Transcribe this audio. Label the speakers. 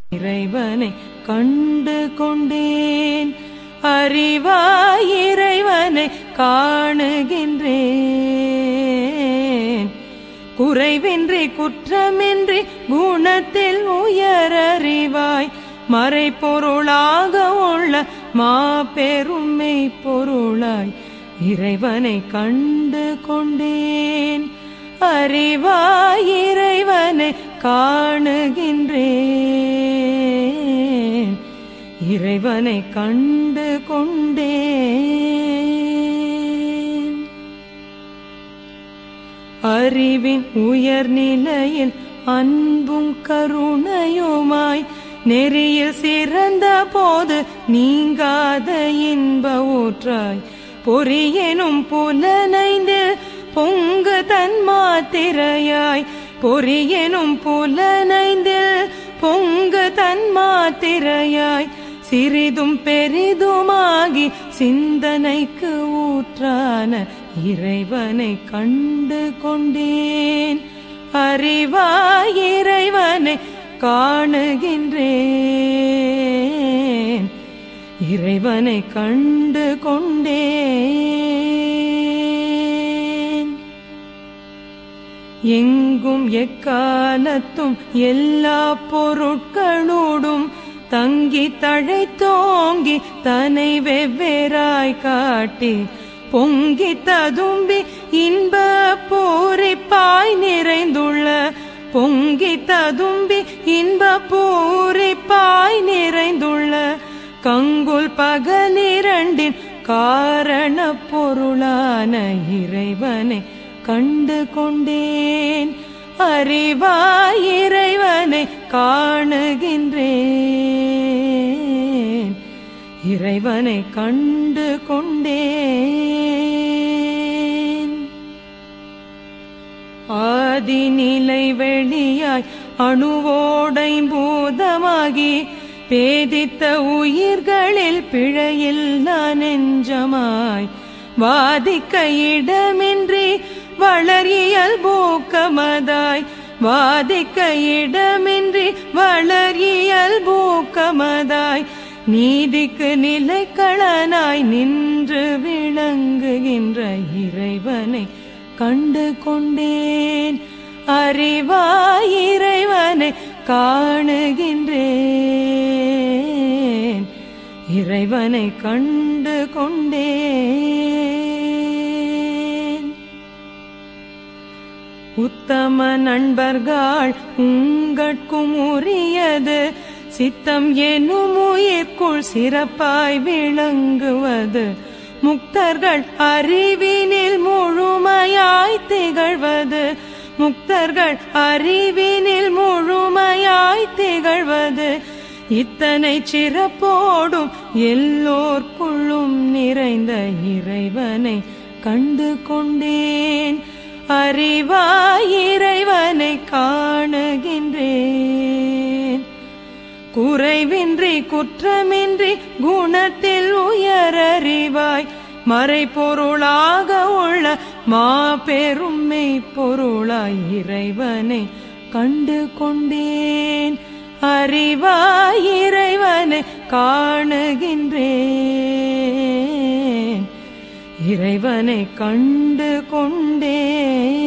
Speaker 1: இறைவனை கண்டு கொண்டேன் அறிவாய் இறைவனை காணுகின்றேன் குறைவின்றி குற்றமின்றி குணத்தில் உயரறிவாய் மறைப்பொருளாக உள்ள மாபெருமை பொருளாய் இறைவனை கண்டு கொண்டேன் அறிவாய் இறைவனை காணுகின்றேன் இறைவனை கண்டு கொண்டேன் அறிவின் உயர்நிலையில் அன்பும் கருணையுமாய் நெறியில் சிறந்த போது நீங்காத இன்ப ஊற்றாய் பொறியெனும் புலனைந்தில் பொங்கு தன்மாத்திரையாய் பொறியெனும் புலனைந்தில் பொங்கு தன்மாத்திரையாய் சிறிதும் பெரிதுமாகி சிந்தனைக்கு ஊற்றான இறைவனை கண்டு கொண்டேன் அறிவாய் இறைவனை காணுகின்றேன் இறைவனை கண்டு கொண்டேன் எங்கும் எக்காலத்தும் எல்லா பொருட்களோடும் தங்கி தழைத்தோங்கி தனை வெவ்வேறாய் காட்டி பொங்கி ததும்பி இன்ப பூரிப்பாய் நிறைந்துள்ள பொங்கி ததும்பி இன்ப பூரிப்பாய் நிறைந்துள்ள கங்குல் பகலிரண்டின் காரண பொருளான இறைவனை கண்டு கொண்டேன் அறிவாய் இறைவனை காணுகின்றேன் இறைவனை கண்டு கொண்டேன் ஆதிநிலை வெளியாய் அணுவோடை பூதமாகி பேதித்த உயிர்களில் பிழையில்லா நெஞ்சமாய் வாதிக்க இடமின்றி வளரியல் பூக்கமதாய் வாதிக்க இடமின்றி வளரியல் பூக்கமதாய் நீதிக்கு நிலைக்களனாய் நின்று விளங்குகின்ற இறைவனை கண்டு கொண்டேன் அறிவாய் இறைவனை காணுகின்றேன் இறைவனை கண்டு கொண்டேன் உத்தம நண்பர்கள் உங்கட்கும் உரியது சித்தம் எனும் உயிர்க்குள் சிறப்பாய் விளங்குவது முக்தர்கள் அறிவினில் முழுமையாய் திகழ்வது முக்தர்கள் அறிவினில் முழுமையாய் திகழ்வது இத்தனை சிறப்போடும் எல்லோர்க்குள்ளும் நிறைந்த இறைவனை கண்டு கொண்டேன் அறிவாய் இறைவனை காணுகின்றேன் குறைவின்றி குற்றமின்றி குணத்தில் உயரறிவாய் மறைபொருளாக உள்ள மாபெருமை பொருளாய் இறைவனை கண்டு கொண்டேன் அறிவாய் இறைவனை காணுகின்றேன் இறைவனை கண்டு கொண்டேன்